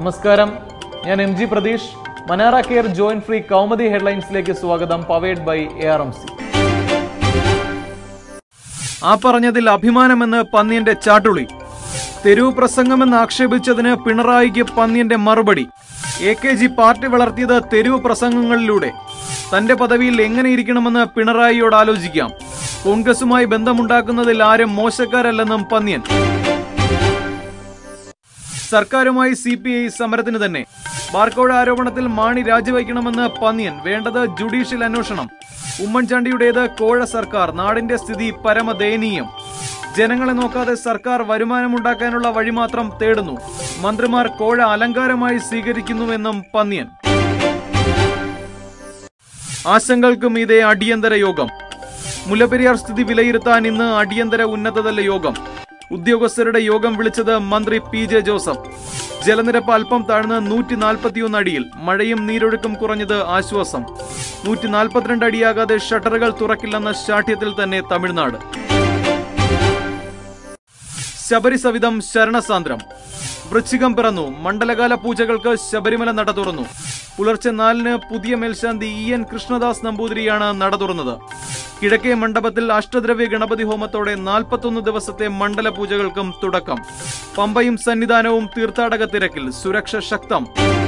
നമസ്കാരം ഞാൻ M G Pratheesh Manara care joint free Kaumudi ഹെഡ്ലൈൻസിലേക്ക് സ്വാഗതം powered by A R M C ആ പറഞ്ഞതിൽ അഭിമാനമെന്ന് പന്ന്യന്റെ ചാട്ടുളി തെരുവ് പ്രസംഗമെന്ന് ആക്ഷേപിച്ചതിന് പിണറായിക്ക് പന്ന്യന്റെ മറുപടി എ കെ ജി പാർട്ടി വളർത്തിയത് തെരുവ് പ്രസംഗങ്ങളിലൂടെ തന്റെ പദവിയിൽ എങ്ങനെ ഇരിക്കണമെന്ന് പിണറായിയോട് ആലോചിക്കാം കോൺഗ്രസുമായി ബന്ധമുണ്ടാക്കുന്നതിൽ ആരും മോശക്കാരല്ലെന്നും പന്ന്യൻ സർക്കാരുമായി സി പി ഐ സമരത്തിന് തന്നെ ബാർക്കോഴ ആരോപണത്തിൽ മാണി രാജിവയ്ക്കണമെന്ന് പന്ന്യൻ വേണ്ടത് ജുഡീഷ്യൽ അന്വേഷണം ഉമ്മൻചാണ്ടിയുടേത് കോഴ സർക്കാർ നാടിന്റെ സ്ഥിതി പരമദയനീയം ജനങ്ങളെ നോക്കാതെ സർക്കാർ വരുമാനമുണ്ടാക്കാനുള്ള വഴി മാത്രം തേടുന്നു മന്ത്രിമാർ കോഴ അലങ്കാരമായി സ്വീകരിക്കുന്നുവെന്നും പന്ന്യൻ ആശങ്കൾക്കും ഇതേ അടിയന്തര യോഗം മുല്ലപ്പെരിയാർ സ്ഥിതി വിലയിരുത്താൻ ഇന്ന് അടിയന്തര ഉന്നതതല യോഗം ഉദ്യോഗസ്ഥരുടെ യോഗം വിളിച്ചത് മന്ത്രി പി ജെ ജോസഫ് ജലനിരപ്പ് അല്പം താഴ്ന്ന് നൂറ്റി നാൽപ്പത്തിയൊന്ന് അടിയിൽ മഴയും നീരൊഴുക്കും കുറഞ്ഞത് ആശ്വാസം നൂറ്റി നാൽപ്പത്തിരണ്ട് അടിയാകാതെ ഷട്ടറുകൾ തുറക്കില്ലെന്ന ശാഠ്യത്തിൽ തന്നെ തമിഴ്നാട് ശബരി സവിധം ശരണസാന്ദ്രം വൃശ്ചികം പിറന്നു മണ്ഡലകാല പൂജകൾക്ക് ശബരിമല നട തുറന്നു പുലർച്ചെ നാലിന് പുതിയ മേൽശാന്തി ഇ എൻ കൃഷ്ണദാസ് നമ്പൂതിരിയാണ് നട തുറന്നത് കിഴക്കേ മണ്ഡപത്തിൽ അഷ്ടദ്രവ്യ ഗണപതി ഹോമത്തോടെ നാൽപ്പത്തൊന്ന് ദിവസത്തെ മണ്ഡല പൂജകൾക്കും തുടക്കം പമ്പയും സന്നിധാനവും തീർത്ഥാടക തിരക്കിൽ സുരക്ഷ ശക്തം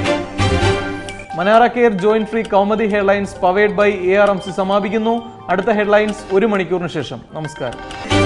Manara care joint free Kaumudi headlines powered by A R M C സമാപിക്കുന്നു അടുത്ത ഹെഡ്ലൈൻസ് ഒരു മണിക്കൂറിന് ശേഷം നമസ്കാരം